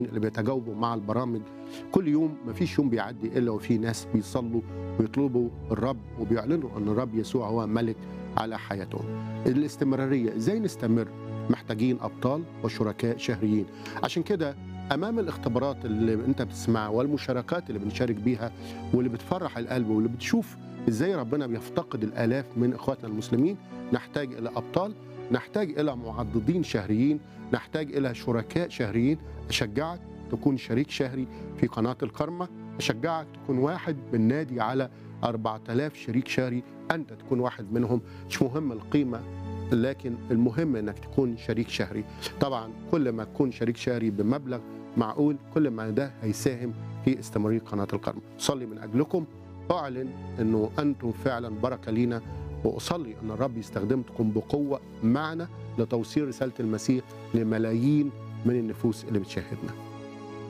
اللي بيتجاوبوا مع البرامج كل يوم ما فيش يوم بيعدي الا وفي ناس بيصلوا ويطلبوا الرب وبيعلنوا ان الرب يسوع هو ملك على حياتهم الاستمراريه ازاي نستمر محتاجين ابطال وشركاء شهريين عشان كده امام الاختبارات اللي انت بتسمعها والمشاركات اللي بنشارك بيها واللي بتفرح القلب واللي بتشوف ازاي ربنا بيفتقد الالاف من اخواتنا المسلمين نحتاج الى ابطال نحتاج الى معضدين شهريين نحتاج الى شركاء شهريين اشجعك تكون شريك شهري في قناه الكرمه اشجعك تكون واحد بالنادي على 4000 شريك شهري انت تكون واحد منهم مش مهم القيمه لكن المهم انك تكون شريك شهري طبعا كل ما تكون شريك شهري بمبلغ معقول كل ما ده هيساهم في استمراريه قناه الكرمه صلي من اجلكم اعلن انه انتم فعلا بركه لينا واصلي ان الرب يستخدمكم بقوه معنا لتوصيل رساله المسيح لملايين من النفوس اللي بتشاهدنا